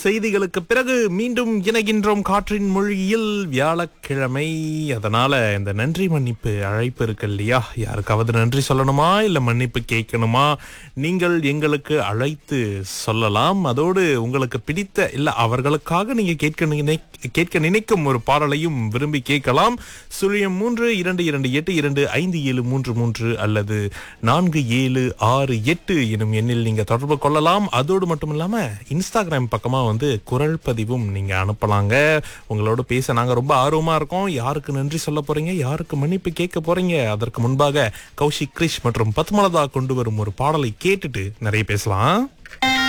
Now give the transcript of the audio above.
செய்திகளுக்கு பிறகு மீண்டும் இணைகின்றோம் காற்றின் மொழியில் வியாழக்கிழமை அதனால இந்த நன்றி மன்னிப்பு அழைப்பு இருக்கு இல்லையா யாருக்காவது நன்றி சொல்லணுமா இல்ல மன்னிப்பு கேட்கணுமா நீங்கள் எங்களுக்கு அழைத்து சொல்லலாம் அதோடு உங்களுக்கு பிடித்த இல்ல அவர்களுக்காக நீங்க கேட்க நினை கேட்க நினைக்கும் ஒரு பாடலையும் விரும்பி கேட்கலாம் சுழியம் மூன்று இரண்டு இரண்டு எட்டு இரண்டு ஐந்து ஏழு மூன்று மூன்று அல்லது நான்கு ஏழு ஆறு எட்டு எனும் எண்ணில் நீங்க தொடர்பு கொள்ளலாம் அதோடு மட்டும் இல்லாம இன்ஸ்டாகிராம் பக்கமா வந்து குரல் பதிவும் நீங்க அனுப்பலாங்க உங்களோட பேச நாங்க ரொம்ப ஆர்வமா இருக்கோம் யாருக்கு நன்றி சொல்ல போறீங்க யாருக்கு மன்னிப்பு கேட்க போறீங்க அதற்கு முன்பாக கௌஷிக் கிரிஷ் மற்றும் பத்மலதா கொண்டு வரும் ஒரு பாடலை கேட்டுட்டு நிறைய பேசலாம்